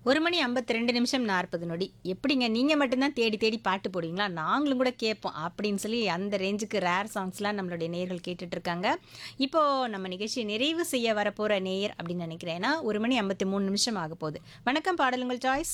ஒரு மணி ஐம்பத்தி ரெண்டு நிமிஷம் நாற்பது நொடி எப்படிங்க நீங்கள் மட்டும்தான் தேடி தேடி பாட்டு போடுவீங்களா நாங்களும் கூட கேட்போம் அப்படின்னு சொல்லி அந்த ரேஞ்சுக்கு ரேர் சாங்ஸ்லாம் நம்மளுடைய நேயர்கள் கேட்டுட்டு இருக்காங்க இப்போ நம்ம நிகழ்ச்சியை நிறைவு செய்ய வரப்போகிற நேயர் அப்படின்னு நினைக்கிறேன் ஏன்னா ஒரு மணி ஐம்பத்தி மூணு நிமிஷம் ஆக போகுது வணக்கம் பாடலுங்கள் சாய்ஸ்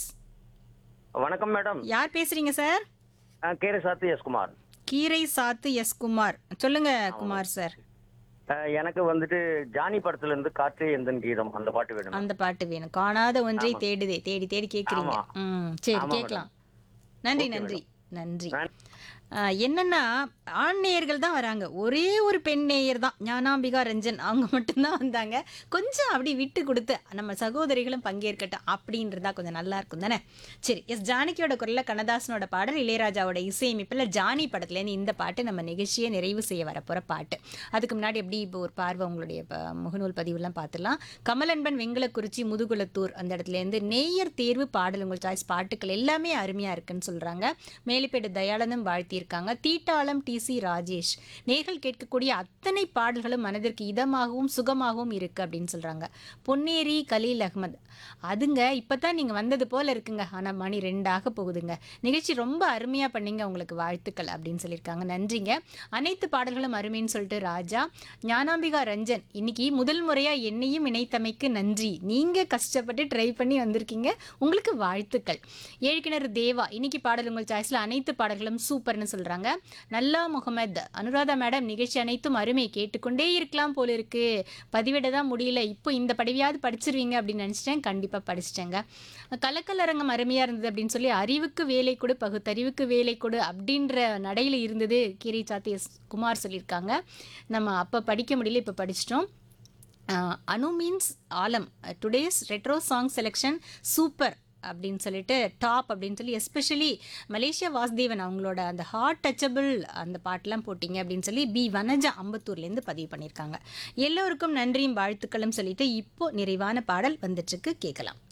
வணக்கம் மேடம் யார் பேசுறீங்க சார் அஹ் கேரை சாத்தி எஸ் குமார் கீரை சாத்து எஸ் குமார் சொல்லுங்க குமார் சார் அஹ் எனக்கு வந்துட்டு ஜானி படத்துல இருந்து காற்றே எந்தன் கீதம் அந்த பாட்டு வேணும் அந்த பாட்டு வேணும் காணாத ஒன்றை தேடுதே தேடி தேடி கேட்குறீங்க ஆமா. ம் சரி ஆமா, கேட்கலாம் நன்றி நன்றி நன்றி நான்- ஆ, என்னன்னா ஆண் நேயர்கள் தான் வராங்க ஒரே ஒரு பெண் நேயர் தான் ஞானாம்பிகா ரஞ்சன் அவங்க மட்டும்தான் வந்தாங்க கொஞ்சம் அப்படி விட்டு கொடுத்து நம்ம சகோதரிகளும் பங்கேற்கட்டும் அப்படின்றதா கொஞ்சம் நல்லா இருக்கும் தானே சரி எஸ் ஜானகியோட குரல்ல கண்ணதாசனோட பாடல் இளையராஜாவோட இசையமைப்பில் ஜானி படத்துலேருந்து இந்த பாட்டு நம்ம நிகழ்ச்சியை நிறைவு செய்ய வரப்போகிற பாட்டு அதுக்கு முன்னாடி எப்படி இப்போ ஒரு பார்வை உங்களுடைய ப- முகநூல் பதிவுலாம் பார்த்துலாம் கமலன்பன் வெங்கலக்குறிச்சி முதுகுளத்தூர் அந்த இடத்துலேருந்து நேயர் தேர்வு பாடல் உங்கள் சாய்ஸ் பாட்டுக்கள் எல்லாமே அருமையாக இருக்குன்னு சொல்கிறாங்க மேலிப்பேடு தயானந்தம் வாழ்த்தியிருக்காங்க தீட்டாளம் டிசி ராஜேஷ் நேர்கள் கேட்கக்கூடிய அத்தனை பாடல்களும் மனதிற்கு இதமாகவும் சுகமாகவும் இருக்குது அப்படின்னு சொல்கிறாங்க பொன்னேரி கலீல் அகமது அதுங்க இப்போ தான் நீங்கள் வந்தது போல் இருக்குங்க ஆனால் மணி ரெண்டாக போகுதுங்க நிகழ்ச்சி ரொம்ப அருமையாக பண்ணீங்க உங்களுக்கு வாழ்த்துக்கள் அப்படின்னு சொல்லியிருக்காங்க நன்றிங்க அனைத்து பாடல்களும் அருமைன்னு சொல்லிட்டு ராஜா ஞானாம்பிகா ரஞ்சன் இன்னைக்கு முதல் முறையாக என்னையும் இணைத்தமைக்கு நன்றி நீங்கள் கஷ்டப்பட்டு ட்ரை பண்ணி வந்திருக்கீங்க உங்களுக்கு வாழ்த்துக்கள் ஏழ்கிணறு தேவா இன்னைக்கு பாடல் உங்கள் சாய்ஸில் அனைத்து பாடல்களும் சூப்பர்னு சொல்கிறாங்க நல்லா முகமது அனுராதா மேடம் நிகழ்ச்சி அனைத்தும் அருமை கேட்டுக்கொண்டே இருக்கலாம் போல இருக்கு பதிவிட தான் முடியல இப்போ இந்த படிவையாவது படிச்சிருவீங்க அப்படின்னு நினச்சிட்டேன் கண்டிப்பாக படிச்சிட்டேங்க கலக்கலரங்கம் அருமையாக இருந்தது அப்படின்னு சொல்லி அறிவுக்கு வேலை கொடு பகுத்தறிவுக்கு வேலை கொடு அப்படின்ற நடையில் இருந்தது கீரை சாத்தி எஸ் குமார் சொல்லியிருக்காங்க நம்ம அப்போ படிக்க முடியல இப்போ படிச்சிட்டோம் அஹ், அனு மீன்ஸ் ஆலம் today's retro song selection super அப்படின்னு சொல்லிட்டு டாப் அப்படின்னு சொல்லி எஸ்பெஷலி மலேசியா வாசுதேவன் அவங்களோட அந்த ஹார்ட் டச்சபிள் அந்த பாட்டெலாம் போட்டிங்க அப்படின்னு சொல்லி பி வனஜா அம்பத்தூர்லேருந்து பதிவு பண்ணியிருக்காங்க எல்லோருக்கும் நன்றியும் வாழ்த்துக்களும் சொல்லிட்டு இப்போ நிறைவான பாடல் வந்துட்டுருக்கு கேட்கலாம்